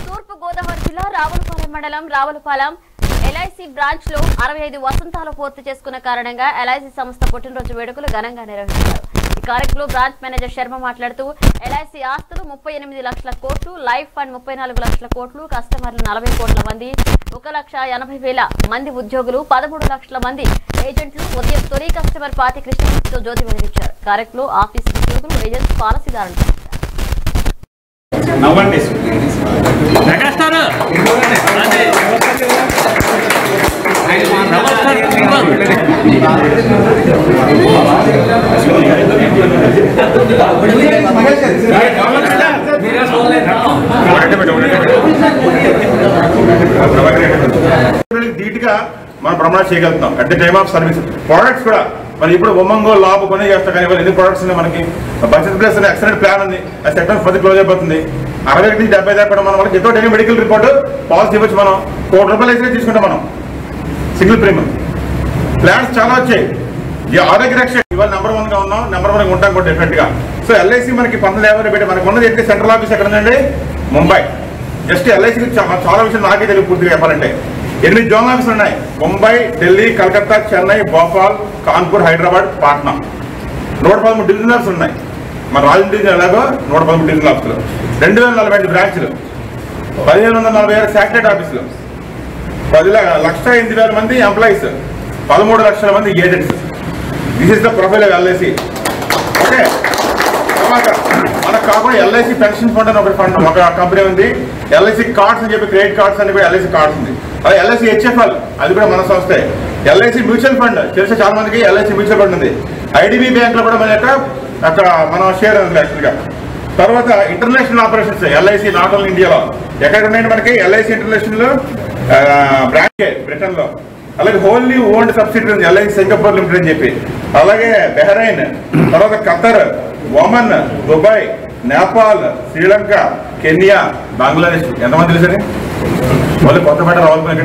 తూర్పు గోదావరి జిల్లా రావులపాలెం మండలం రావులపాలెం ఎల్ఐసి బ్రాంచ్ లో అరవై ఐదు వసంతాలు పూర్తి చేసుకున్న కారణంగా ఎల్ఐసి సంస్థ పుట్టినరోజు వేడుకలు ఘనంగా నిర్వహించారు ఈ కార్యక్రమంలో బ్రాంచ్ మేనేజర్ శర్మ మాట్లాడుతూ ఎల్ఐసి ఆస్తులు ముప్పై ఎనిమిది లక్షల కోట్లు లైఫ్ ఫండ్ ముప్పై నాలుగు లక్షల కోట్లు కస్టమర్లు నలభై కోట్ల మంది ఒక లక్ష ఎనభై వేల మంది ఉద్యోగులు పదమూడు లక్షల మంది ఏజెంట్లు ఉదయం తొలి కస్టమర్ పాతి కృష్ణమూర్తితో జ్యోతి వెలిగించారు కార్యక్రమంలో ఆఫీస్ ఉద్యోగులు ఏజెంట్స్ పాలసీదారులు నవ్వండి మెగాస్టార్ అదే. నమస్కారం ధీటుగా మనం ప్రమాణం చేయగలుగుతాం at the time of service products కూడా మరి ఇప్పుడు ఉమ్మంగో లాభ కొని చేస్తాం కానీ ఇవాళ ఎన్ని ప్రోడక్ట్స్ ఉన్నాయి మనకి బడ్జెట్ ప్లస్ అనే ఎక్సలెంట్ ప్లాన్ ఉంది అది సెప్టెంబర్ పది క్లోజ్ అయిపోతుంది అరవై ఒకటి నుంచి డెబ్బై దాకా కూడా మనం వాళ్ళకి ఎంతో డైలీ మెడికల్ రిపోర్ట్ పాలసీ ఇవ్వచ్చు మనం కోటి రూపాయలు వేసి తీసుకుంటాం మనం సింగిల్ ప్రీమియం ప్లాన్స్ చాలా వచ్చాయి ఈ ఆరోగ్య రక్ష ఇవాళ నెంబర్ వన్ గా ఉన్నాం నెంబర్ వన్ గా ఉంటాం కూడా డెఫినెట్ గా సో ఎల్ఐసి మనకి పంతొమ్మిది యాభై పెట్టి మనకు ఉన్నది ఏంటి సెంట్రల్ ఆఫీస్ ఎక్కడ ఉందండి ముంబై జస్ట్ ఎల్ఐసి చాలా విషయం నాకే తెలియదు పూర్తిగా చెప్పాలంటే ఎనిమిది జోన్ ఆఫీసులు ఉన్నాయి ముంబై ఢిల్లీ కలకత్తా చెన్నై భోపాల్ కాన్పూర్ హైదరాబాద్ పాట్నా నూట పదమూడు డివిజన్ ఆఫీసులు ఉన్నాయి మన రాజు డివిజన్ ఎలాగో నూట పదమూడు డివిజన్ ఆఫీసులు రెండు వేల నలభై ఐదు బ్రాంచ్లు పదిహేను వందల నలభై ఆరు శాటిలైట్ ఆఫీసులు పది ల- లక్ష ఎనిమిది వేల మంది ఎంప్లాయీస్ పదమూడు లక్షల మంది agents this is the profile of LIC okay తర్వాత మనకు కాకుండా ఎల్ఐసి పెన్షన్ ఫండ్ అని ఒక ఫండ్ ఒక కంపెనీ ఉంది ఎల్ఐసి కార్డ్స్ అని చెప్పి క్రెడిట్ కార్డ్స్ అని కూడా ఎల్ఐసి కార్డ్స్ ఉంది అదే ఎల్ఐసి హెచ్ఎఫ్ఎల్ అది కూడా మన సంస్థే ఎల్ఐసి మ్యూచువల్ ఫండ్ తెలిసే చాలా మందికి ఎల్ఐసి మ్యూచువల్ ఫండ్ ఉంది ఐడిబి బ్యాంక్ లో కూడా మన యొక్క అక్కడ మన షేర్ ఉంది యాక్చువల్గా తర్వాత international operations LIC not only ఇండియాలో ఎక్కడ ఉన్నాయండి మనకి ఎల్ఐసి ఇంటర్నేషనల్ బ్రాంచ్ బ్రిటన్ లో అలాగే హోల్లీ ఓన్డ్ సబ్సిడరీ ఉంది ఎల్ఐసి సింగపూర్ లిమిటెడ్ అని చెప్పి అలాగే బెహరైన్ తర్వాత Qatar Oman Dubai Nepal Sri Lanka Kenya Bangladesh ఎంతమంది తెలుసండి వాళ్ళు కొత్త పేట రావాలి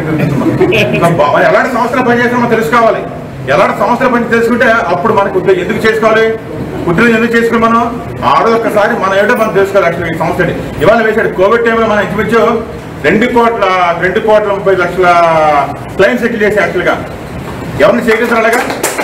ఎలాంటి సంవత్సరాలు పనిచేసినా మనం తెలుసుకోవాలి ఎలాంటి సంవత్సరాలు పని తెలుసుకుంటే అప్పుడు మనకు ఉద్యోగం ఎందుకు చేసుకోవాలి ఉద్యోగం ఎందుకు చేసుకుని మనం ఆరో ఒక్కసారి మన ఏటో మనం తెలుసుకోవాలి యాక్చువల్గా ఈ సంవత్సరం ఇవాళ వేసాడు కోవిడ్ టైంలో మనం ఇంచుమించు రెండు కోట్ల రెండు కోట్ల ముప్పై లక్షల క్లైమ్ సెటిల్ చేసి యాక్చువల్గా ఎవరిని చేయగలుగుతారు అలాగా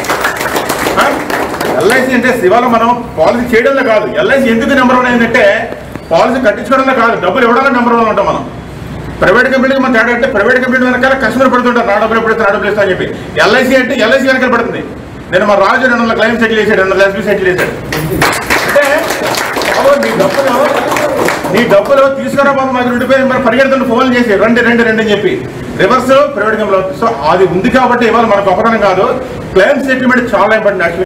ఎల్ఐసి అంటే ఇవాళ మనం పాలసీ చేయడంలో కాదు ఎల్ఐసి ఎందుకు నెంబర్ వన్ అయిందంటే పాలసీ కట్టించుకోవడంలో కాదు డబ్బులు ఇవ్వడంలో నెంబర్ వన్ ఉంటాం మనం ప్రైవేట్ కంపెనీకి మన తేడా అంటే ప్రైవేట్ కంపెనీ వెనకాల కస్టమర్ పడుతుంటారు నా డబ్బులు ఎప్పుడు ఇస్తారు, నా డబ్బులు ఇస్తా అని చెప్పి ఎల్ఐసి అంటే ఎల్ఐసి వెనకాల పడుతుంది నేను మా రాజు రెండు వందల క్లైమ్ సెటిల్ చేశాడు రెండు వందల ఎస్బీ సెటిల్ చేశాడు అంటే బాబు, నీ డబ్బులు నీ డబ్బులు తీసుకురా బాబు మాకు రెండు పేరు మరి పరిగెడుతున్న ఫోన్ చేసి రెండు రెండు రెండు అని చెప్పి రివర్స్ ప్రైవేట్ కంపెనీ సో అది ఉంది కాబట్టి ఇవాళ మన గొప్పతనం కాదు క్లైమ్ సెటిల్మెంట్ చాలా ఇంపార్టెంట్ యాక్చువల్లీ